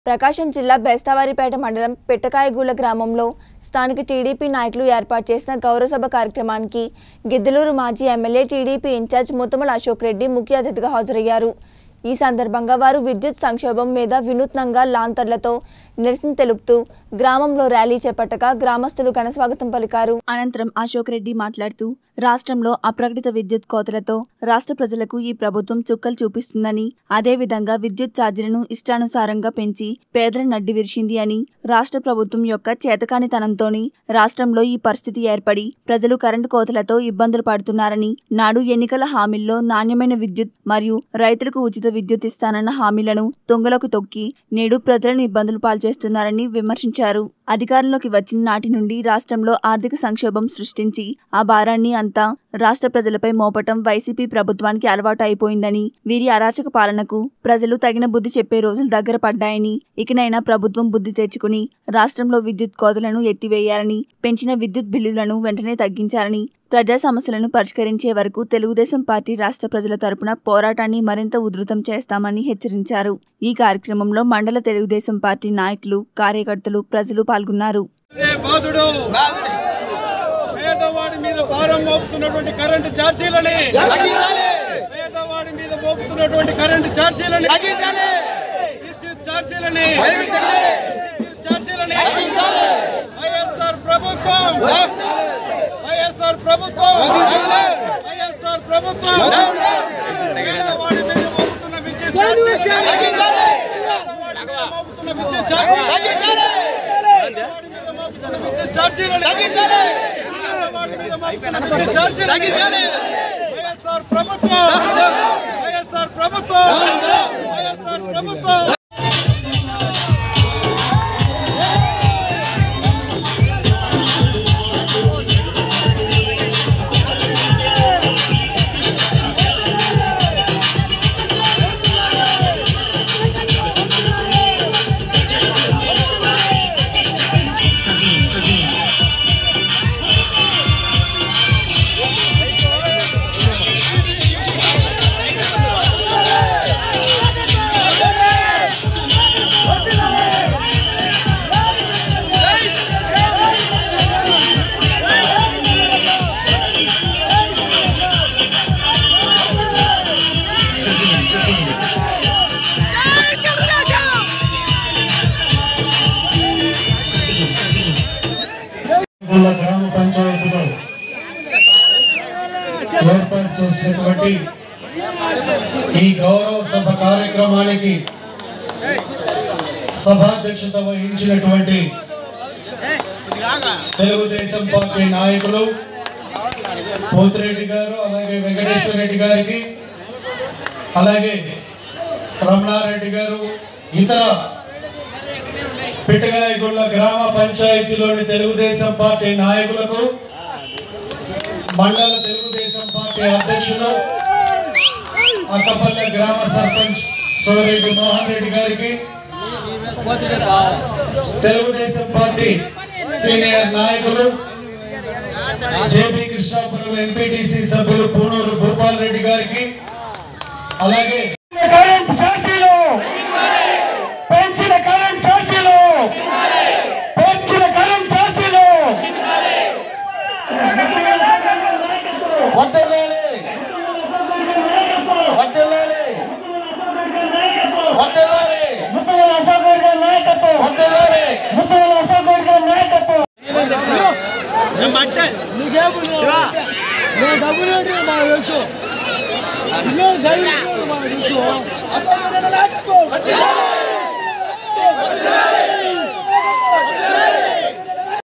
ప్రకాశం జిల్లా బేస్తవారిపేట మండలం పెట్టకాయగూల గ్రామంలో స్థానిక టీడీపీ నాయకులు ఏర్పాటు చేసిన గౌరవసభ కార్యక్రమానికి గిద్దలూరు మాజీ MLA TDP incharge Muthamala Ashok Reddy ముఖ్య అతిథిగా హాజరయ్యారు ఈ సందర్భంగా వారు విద్యుత్ సంక్షోభం మీద వినూత్నంగా లాంతర్లతో నిరసన తెలుపుతూ గ్రామంలో ర్యాలీ చేపట్టగా గ్రామస్తులు ఘనస్వాగతం పలికారు అనంతరం అశోక్ రెడ్డి మాట్లాడుతూ రాష్ట్రంలో అప్రకటిత విద్యుత్ కోతలతో రాష్ట్ర ప్రజలకు ఈ ప్రభుత్వం చుక్కలు చూపిస్తుందని అదేవిధంగా విద్యుత్ ఛార్జీలను ఇష్టానుసారంగా పెంచి పేదల నడ్డి విరిచింది అని రాష్ట్ర ప్రభుత్వం యొక్క చేతకానితనంతోని రాష్ట్రంలో ఈ పరిస్థితి ఏర్పడి ప్రజలు కరెంటు కోతలతో ఇబ్బందులు పడుతున్నారని నాడు ఎన్నికల హామీల్లో నాణ్యమైన విద్యుత్ మరియు రైతులకు ఉచిత విద్యుత్ ఇస్తానన్న హామీలను తొంగలకు తొక్కి నేడు ప్రజలను ఇబ్బందులు పాల్చేస్తున్నారని విమర్శించారు అధికారంలోకి వచ్చిన నాటి నుండి రాష్ట్రంలో ఆర్థిక సంక్షోభం సృష్టించి ఆ భారాన్ని అంతా రాష్ట్ర ప్రజలపై మోపటం వైసీపీ ప్రభుత్వానికి అలవాటు అయిపోయిందని వీరి అరాచక పాలనకు ప్రజలు తగిన బుద్ధి చెప్పే రోజులు దగ్గర పడ్డాయని ఇకనైనా ప్రభుత్వం బుద్ధి తెచ్చుకుని రాష్ట్రంలో విద్యుత్ కోతలను ఎత్తివేయాలని పెంచిన విద్యుత్ బిల్లులను వెంటనే తగ్గించాలని ప్రజా సమస్యలను పరిష్కరించే వరకు తెలుగుదేశం పార్టీ రాష్ట్ర ప్రజల తరపున పోరాటాన్ని మరింత ఉధృతం చేస్తామని హెచ్చరించారు ఈ కార్యక్రమంలో మండల తెలుగుదేశం పార్టీ నాయకులు కార్యకర్తలు ప్రజలు పాల్గొన్నారు ఏ బాధుడు పేదవాడి మీద భారం మోపుతున్నటువంటి కరెంటు ఛార్జీలని పేదవాడి మీద మోపుతున్నటువంటి కరెంటు ఛార్జీలని విద్యుత్ ఛార్జీలని విద్యుత్ ఛార్జీలని వైఎస్ఆర్ ప్రభుత్వం వైఎస్ఆర్ ప్రభుత్వం వైఎస్ఆర్ ప్రభుత్వం పేదవాడి మీద మోపుతున్న విద్యుత్ ఛార్జీలని పేదవాడి మీద మోపుతున్న విద్యుత్ ఛార్జీలని వైఎస్ఆర్ ప్రభుత్వం వైఎస్ఆర్ ప్రభుత్వం వైఎస్ఆర్ ప్రభుత్వం వాళ్ళ గ్రామ పంచాయతీలో ఏర్పాటు చేసినటువంటి ఈ గౌరవ సభ కార్యక్రమానికి సభాధ్యక్షత వహించినటువంటి తెలుగుదేశం పార్టీ నాయకులు పోతిరెడ్డి గారు అలాగే వెంకటేశ్వర రెడ్డి గారికి అలాగే రమణారెడ్డి గారు ఇతర పిట్టగాయగుళ్ళ గ్రామ పంచాయతీలోని తెలుగుదేశం పార్టీ నాయకులకు మండల తెలుగుదేశం పార్టీ అధ్యక్షులు అక్కపల్లె గ్రామ సర్పంచ్ సోరెడ్డి మోహన్ రెడ్డి గారికి తెలుగుదేశం పార్టీ సీనియర్ నాయకులు జేపీ కృష్ణాపురం ఎంపీటీసీ సభ్యులు పూనూరు భూపాల్ రెడ్డి గారికి అలాగే కరెంట్ ఛార్జీలు పెంచిన కరెంట్ ఛార్జీలు పెంచిన కరెంట్ ఛార్జీలు వడ్డెల్లాలి వడ్డెల్లాలి వడ్డెల్లాలి ముత్తవల అశోక్ రెడ్డి గారి నాయకత్వం వడ్డెల్లాలి ముత్తవల అశోక్ రెడ్డి గారి నాయకత్వం నాయకత్వం